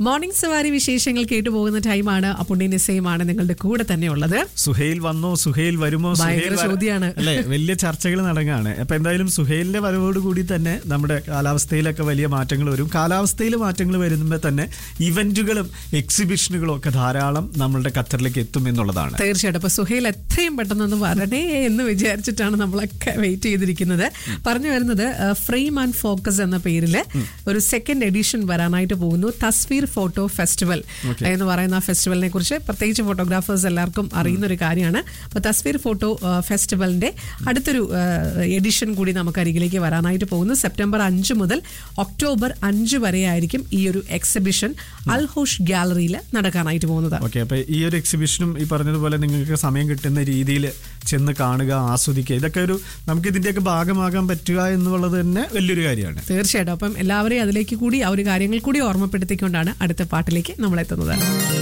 Morning സവാരി വിശേഷങ്ങൾ കേട്ടുപോകുന്ന ടൈമാണ് അപ്പുണ്ണി നിസയുമാണ് നിങ്ങളുടെ കൂടെ തന്നെ ഉള്ളത് സുഹൈൽ വന്നോ സുഹൈൽ വരുമോ ഭയങ്കര സുഹൈൽ വര- ചോദ്യാണ്. അല്ലെ വലിയ ചർച്ചകൾ നടങ്ങാണ് അപ്പൊ എന്തായാലും സുഹൈലിന്റെ വരവോട് കൂടി തന്നെ നമ്മുടെ കാലാവസ്ഥയിലൊക്കെ വലിയ മാറ്റങ്ങൾ വരും കാലാവസ്ഥയിൽ മാറ്റങ്ങൾ വരുമ്പോൾ തന്നെ ഇവന്റുകളും എക്സിബിഷനുകളും ഒക്കെ ധാരാളം നമ്മളുടെ ഖത്തറിലേക്ക് എത്തും എന്നുള്ളതാണ് തീർച്ചയായിട്ടും അപ്പൊ സുഹേൽ എത്രയും പെട്ടെന്നൊന്ന് വരണേ എന്ന് വിചാരിച്ചിട്ടാണ് നമ്മളൊക്കെ വെയിറ്റ് ചെയ്തിരിക്കുന്നത് പറഞ്ഞു വരുന്നത് ഫ്രെയിം ആൻഡ് ഫോക്കസ് എന്ന പേരിൽ ഒരു സെക്കൻഡ് എഡിഷൻ വരാനായിട്ട് പോകുന്നു തസ്വീർ ഫോട്ടോ ഫെസ്റ്റിവൽ എന്ന് പറയുന്ന ആ ഫെസ്റ്റിവലിനെ കുറിച്ച് പ്രത്യേകിച്ച് ഫോട്ടോഗ്രാഫേഴ്സ് എല്ലാവർക്കും അറിയുന്ന ഒരു കാര്യമാണ് അപ്പൊ തസ്വീർ ഫോട്ടോ ഫെസ്റ്റിവലിന്റെ അടുത്തൊരു എഡിഷൻ കൂടി നമുക്ക് അരികിലേക്ക് വരാനായിട്ട് പോകുന്നു സെപ്റ്റംബർ അഞ്ച് മുതൽ ഒക്ടോബർ അഞ്ച് വരെ ആയിരിക്കും ഈ ഒരു എക്സിബിഷൻ അൽഹോഷ് ഗാലറിയിൽ നടക്കാനായിട്ട് പോകുന്നത് ഓക്കെ അപ്പൊ ഈ ഒരു എക്സിബിഷനും ഈ പറഞ്ഞതുപോലെ നിങ്ങൾക്ക് സമയം കിട്ടുന്ന രീതിയിൽ ചെന്ന് കാണുക ആസ്വദിക്കുക ഇതൊക്കെ ഒരു നമുക്ക് ഇതിന്റെയൊക്കെ ഭാഗമാകാൻ പറ്റുക എന്നുള്ളത് തന്നെ വലിയൊരു കാര്യമാണ് തീർച്ചയായിട്ടും അപ്പം എല്ലാവരെയും അതിലേക്ക് കൂടി ആ ഒരു കാര്യങ്ങൾ കൂടി ഓർമ്മപ്പെടുത്തിക്കൊണ്ടാണ് അടുത്ത പാട്ടിലേക്ക് നമ്മൾ എത്തുന്നത്